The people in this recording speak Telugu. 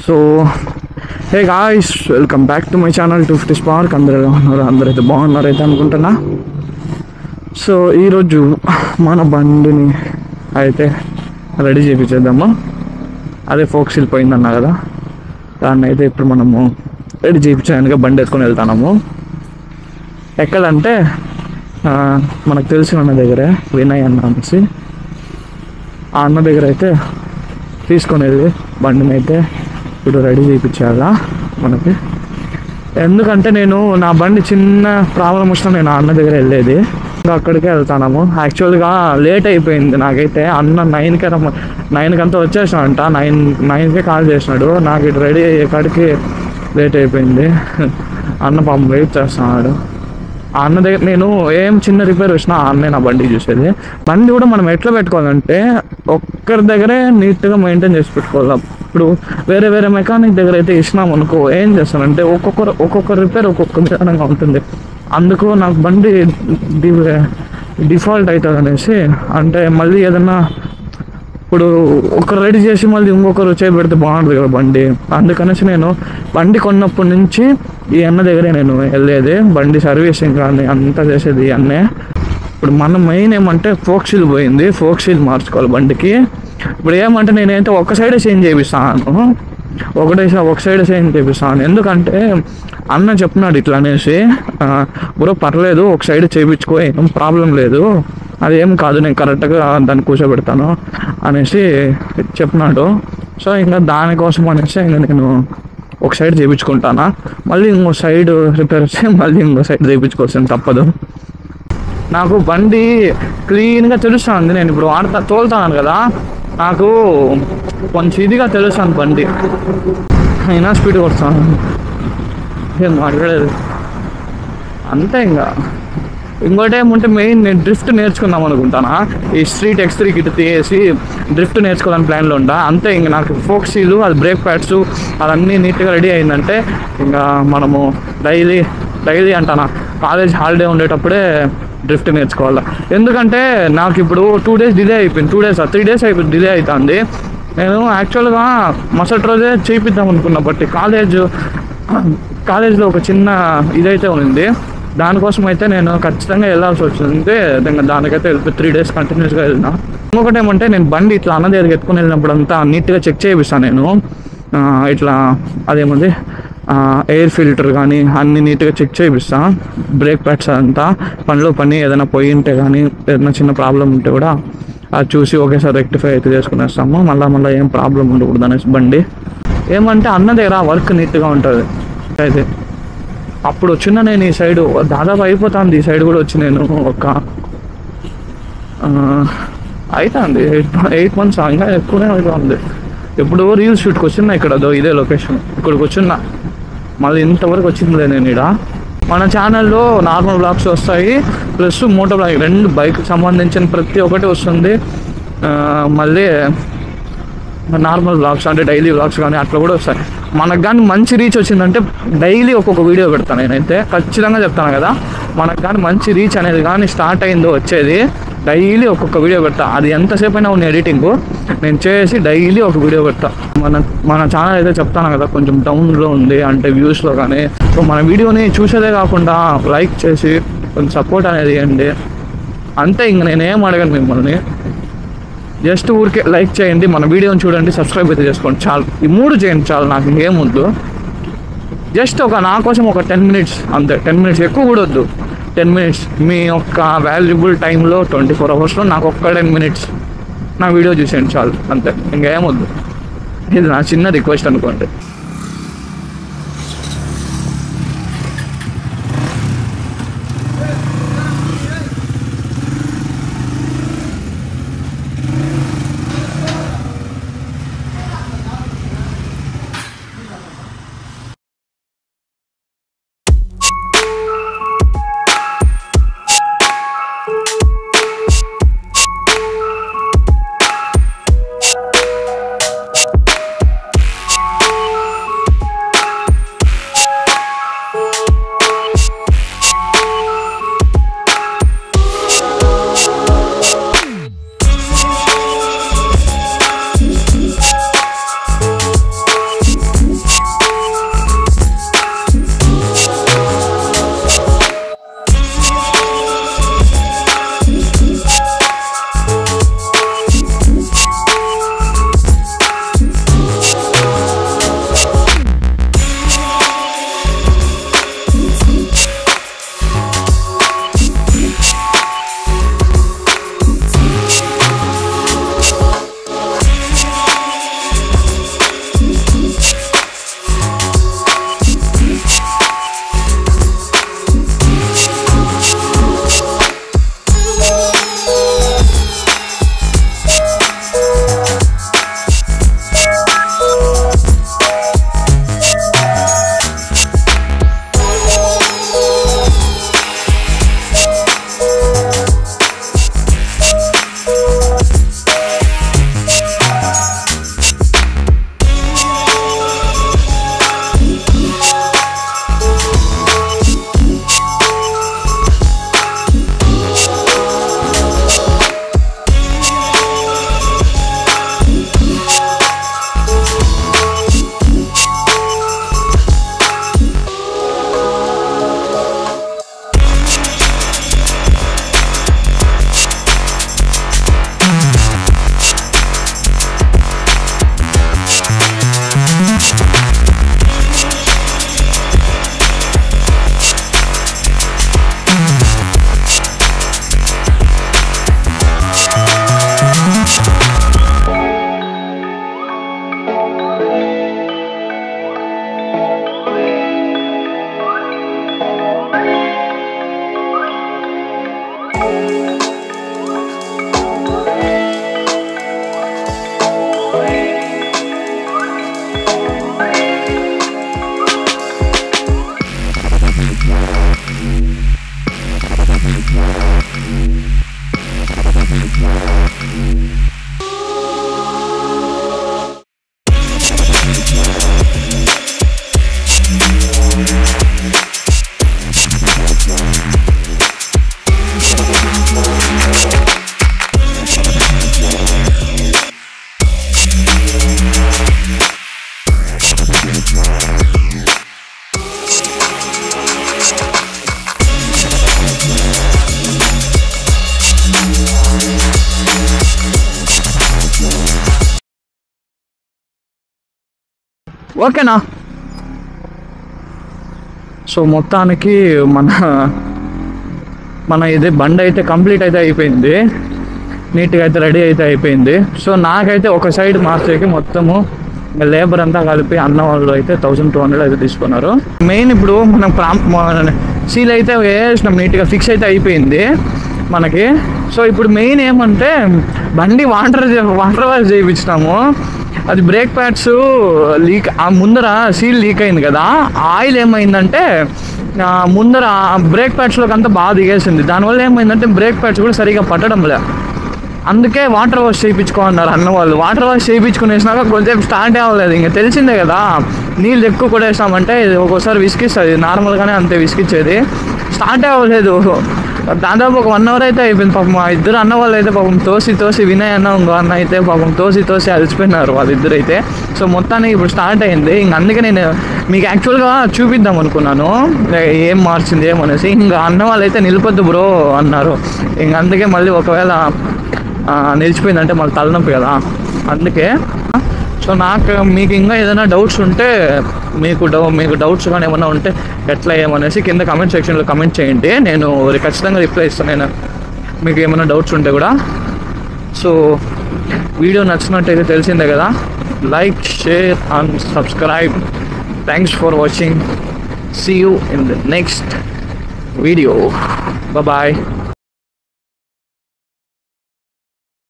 so hey guys welcome back to my channel two fifty spark అందరూ ఎలా ఉన్నారు అందరూ అయితే బాగున్నారు అయితే అనుకుంటున్నా సో ఈరోజు మన బండిని అయితే రెడీ చేయించేద్దాము అదే ఫోక్స్ వెళ్ళిపోయిందన్నా కదా దాన్ని అయితే ఇప్పుడు మనము రెడీ చేయించడానికి బండి వేసుకొని వెళ్తున్నాము ఎక్కడంటే ఆ, మనకు తెలిసిన అన్న దగ్గరే వినయ్ అన్న అనేసి ఆ అన్న దగ్గర అయితే తీసుకొని వెళ్ళి బండిని అయితే ఇప్పుడు రెడీ చేయించాలా మనకి ఎందుకంటే నేను నా బండి చిన్న ప్రాబ్లం వచ్చినా నేను ఆ అన్న దగ్గర వెళ్ళేది ఇంకా అక్కడికే వెళ్తాము యాక్చువల్గా లేట్ అయిపోయింది నాకైతే అన్న నైన్కే రమ్మ నైన్కి అంతా వచ్చేసాడంట నైన్ నైన్కే కాల్ చేసినాడు నాకు ఇటు రెడీ అయ్యే కాడికి లేట్ అయిపోయింది అన్న పాపం వెయిట్ చేస్తున్నాడు ఆ అన్న దగ్గర నేను ఏం చిన్న రిపేర్ వచ్చినా ఆ అన్నే నా బండి చూసేది బండి కూడా మనం ఎట్లా పెట్టుకోవాలంటే ఒక్కరి దగ్గరే నీట్గా మెయింటైన్ చేసి పెట్టుకోవాలి ఇప్పుడు వేరే వేరే మెకానిక్ దగ్గర అయితే ఇచ్చినాం అనుకో ఏం చేస్తానంటే ఒక్కొక్కరు ఒక్కొక్క రిపేర్ ఒక్కొక్క విధానంగా ఉంటుంది అందుకు నాకు బండి డిఫాల్ట్ అవుతుంది అనేసి అంటే మళ్ళీ ఏదన్నా ఇప్పుడు ఒకరు రెడీ చేసి మళ్ళీ ఇంకొకరు చేపెడితే బాగుంటుంది కదా బండి అందుకనేసి నేను బండి కొన్నప్పటి నుంచి ఈ అన్న దగ్గరే నేను వెళ్ళేది బండి సర్వీసింగ్ కానీ అంతా చేసేది ఈ అన్నే ఇప్పుడు మన మెయిన్ ఏమంటే ఫోక్సిల్ పోయింది ఫోక్సిల్ మార్చుకోవాలి బండికి ఇప్పుడు ఏమంటే నేనైతే ఒక సైడే చేంజ్ చేపిస్తాను ఒకటే ఒక సైడ్ చేంజ్ చేపిస్తాను ఎందుకంటే అన్న చెప్పినాడు ఇట్లా అనేసి ఆ, బ్రో పర్లేదు ఒక సైడ్ చేయించుకో ఏం ప్రాబ్లం లేదు అది ఏం కాదు నేను కరెక్ట్గా దాన్ని కూర్చోబెడతాను అనేసి చెప్పినాడు సో ఇంకా దానికోసం అనేసి ఇంకా నేను ఒక సైడ్ చేయించుకుంటానా మళ్ళీ ఇంకో సైడ్ రిపేర్ వస్తే మళ్ళీ ఇంకో సైడ్ చేయించుకోవాల్సింది తప్పదు నాకు బండి క్లీన్గా తెలుస్తుంది నేను ఇప్పుడు వాడతా తోలుతాను కదా నాకు కొంచెం ఇదిగా తెలుస్తుంది బండి అయినా స్పీడ్ కొడతాను ఏం మాట్లాడలేదు అంతే ఇంకా ఇంకోటి ఏముంటే మెయిన్ నేను డ్రిఫ్ట్ నేర్చుకుందాం అనుకుంటానా ఈ స్ట్రీట్ ఎక్స్ త్రీ కిట్ తీసేసి డ్రిఫ్ట్ నేర్చుకోవాలని ప్లాన్లో ఉంటా అంతే ఇంక నాకు ఫోక్సీలు అది బ్రేక్ ప్యాడ్స్ అదన్నీ నీట్గా రెడీ అయిందంటే ఇంకా మనము డైలీ డైలీ అంటానా కాలేజ్ హాలిడే ఉండేటప్పుడే డ్రిఫ్ట్ నేర్చుకోవాలి ఎందుకంటే నాకు ఇప్పుడు టూ డేస్ డిలే అయిపోయింది టూ డేస్ త్రీ డేస్ అయిపోయింది డిలే అవుతుంది నేను యాక్చువల్గా మరుసటి రోజే చేయిద్దాం అనుకున్నా బట్ కాలేజ్ కాలేజ్లో ఒక చిన్న ఇదైతే ఉంది దానికోసం అయితే నేను ఖచ్చితంగా వెళ్ళాల్సి వచ్చింది ఇంకా దానికైతే వెళ్ళిపోయి త్రీ డేస్ కంటిన్యూస్గా వెళ్ళినా ఇంకొకటి ఏమంటే నేను బండి ఇట్లా అన్న దగ్గరికి ఎత్తుకుని వెళ్ళినప్పుడు అంతా నీట్గా చెక్ చేయిస్తాను నేను ఆ, ఇట్లా అదేముంది ఎయిర్ ఫిల్టర్ కానీ అన్ని నీట్గా చెక్ చేయిస్తా బ్రేక్ ప్యాడ్స్ అంతా పనిలో పని ఏదైనా పోయి ఉంటే కానీ ఏదైనా చిన్న ప్రాబ్లం ఉంటే కూడా అది చూసి ఒకేసారి రెక్టిఫై అయితే చేసుకునేస్తాము మళ్ళీ మళ్ళీ ఏం ప్రాబ్లం ఉండకూడదు అనేసి బండి ఏమంటే అన్న దగ్గర వర్క్ నీట్గా ఉంటుంది అయితే అప్పుడు వచ్చిన నేను ఈ సైడ్ దాదాపు అయిపోతుంది ఈ సైడ్ కూడా వచ్చి నేను ఒక అవుతుంది ఎయిట్ ఎయిట్ మంత్స్ ఇంకా ఎక్కువనే అవుతుంది ఎప్పుడు రీల్స్ షూట్కి వచ్చిన ఇక్కడ అదో ఇదే లొకేషన్ ఇక్కడికి వచ్చిన మళ్ళీ ఇంతవరకు వచ్చిందిలే నేను ఇక్కడ మన ఛానల్లో నార్మల్ బ్లాగ్స్ వస్తాయి ప్లస్ మోటో బ్లాగ్ రెండు బైక్ సంబంధించిన ప్రతి ఒక్కటి వస్తుంది ఆ, మళ్ళీ నార్మల్ బ్లాగ్స్ అంటే డైలీ బ్లాగ్స్ కానీ అట్లా కూడా వస్తాయి మనకు కానీ మంచి రీచ్ వచ్చిందంటే డైలీ ఒక్కొక్క వీడియో పెడతాను నేనైతే ఖచ్చితంగా చెప్తాను కదా మనకు కానీ మంచి రీచ్ అనేది కానీ స్టార్ట్ అయిందో వచ్చేది డైలీ ఒక్కొక్క వీడియో పెడతా అది ఎంతసేపు అయినా ఉన్న ఎడిటింగ్ నేను చేసి డైలీ ఒక వీడియో పెడతా మన మన ఛానల్ అయితే చెప్తాను కదా కొంచెం డౌన్లో ఉంది అంటే వ్యూస్లో కానీ సో మన వీడియోని చూసేదే కాకుండా లైక్ చేసి కొంచెం సపోర్ట్ అనేది ఇవ్వండి అంతే ఇంక నేనేం అడగను మిమ్మల్ని జస్ట్ ఊరికే లైక్ చేయండి మన వీడియోని చూడండి సబ్స్క్రైబ్ అయితే చేసుకోండి చాలు ఈ మూడు చేయండి చాలు నాకు ఇంకేం వద్దు జస్ట్ ఒక నా కోసం ఒక టెన్ మినిట్స్ అంతే టెన్ మినిట్స్ ఎక్కువ కూడా వద్దు టెన్ మినిట్స్ మీ యొక్క వాల్యుబుల్ టైంలో ట్వంటీ ఫోర్ అవర్స్లో నాకు ఒక్క టెన్ మినిట్స్ నా వీడియో చూసేయండి చాలు అంతే ఇంకేం వద్దు ఇది నా చిన్న రిక్వెస్ట్ అనుకోండి ఓకేనా సో మొత్తానికి మన మన ఇది బండి అయితే కంప్లీట్ అయితే అయిపోయింది నీట్గా అయితే రెడీ అయితే అయిపోయింది సో నాకైతే ఒక సైడ్ మాస్టర్కి మొత్తము లేబర్ అంతా కలిపి అన్న వాళ్ళు అయితే థౌసండ్ టూ హండ్రెడ్ అయితే తీసుకున్నారు మెయిన్ ఇప్పుడు మనం ప్రాం సీల్ అయితే వేసినాం నీట్గా ఫిక్స్ అయితే అయిపోయింది మనకి సో ఇప్పుడు మెయిన్ ఏమంటే బండి వాటర్ వాటర్ వాష్ చేయించినాము అది బ్రేక్ ప్యాడ్స్ లీక్ ఆ ముందర సీల్ లీక్ అయింది కదా ఆయిల్ ఏమైందంటే ఆ ముందర బ్రేక్ ప్యాడ్స్లోకి అంతా బాగా దిగేసింది దానివల్ల ఏమైందంటే బ్రేక్ ప్యాడ్స్ కూడా సరిగా పట్టడం లే అందుకే వాటర్ వాష్ చేయించుకోమన్నారు అన్న వాళ్ళు వాటర్ వాష్ చేయించుకునేసినాక కొంచెం స్టార్ట్ అవ్వలేదు ఇంకా తెలిసిందే కదా నీళ్ళు ఎక్కువ కొట్టేసామంటే ఇది ఒక్కోసారి విసికిస్తుంది నార్మల్గానే అంతే విసికిచ్చేది స్టార్ట్ అవ్వలేదు దాదాపు ఒక వన్ అవర్ అయితే అయిపోయింది పాపం మా ఇద్దరు అన్న వాళ్ళు అయితే పాపం తోసి తోసి వినయ్ అన్న ఇంకో అన్న అయితే పాపం తోసి తోసి అలసిపోయినారు వాళ్ళిద్దరు అయితే సో మొత్తానికి ఇప్పుడు స్టార్ట్ అయింది ఇంక అందుకే నేను మీకు యాక్చువల్గా చూపిద్దాం అనుకున్నాను ఏం మార్చింది ఏమనేసి ఇంకా అన్న వాళ్ళు అయితే నిలబొద్దు బ్రో అన్నారు ఇంక అందుకే మళ్ళీ ఒకవేళ ఆ, నిలిచిపోయిందంటే మళ్ళీ తలనొప్పి కదా అందుకే సో నాకు మీకు ఇంకా ఏదైనా డౌట్స్ ఉంటే మీకు డౌ మీకు డౌట్స్ కానీ ఏమైనా ఉంటే ఎట్లా ఏమనేసి కింద కమెంట్ సెక్షన్లో కమెంట్ చేయండి నేను ఖచ్చితంగా రిప్లై ఇస్తాను నేను మీకు ఏమైనా డౌట్స్ ఉంటే కూడా సో వీడియో నచ్చినట్టయితే తెలిసిందే కదా like share and subscribe thanks for watching see you in the next video bye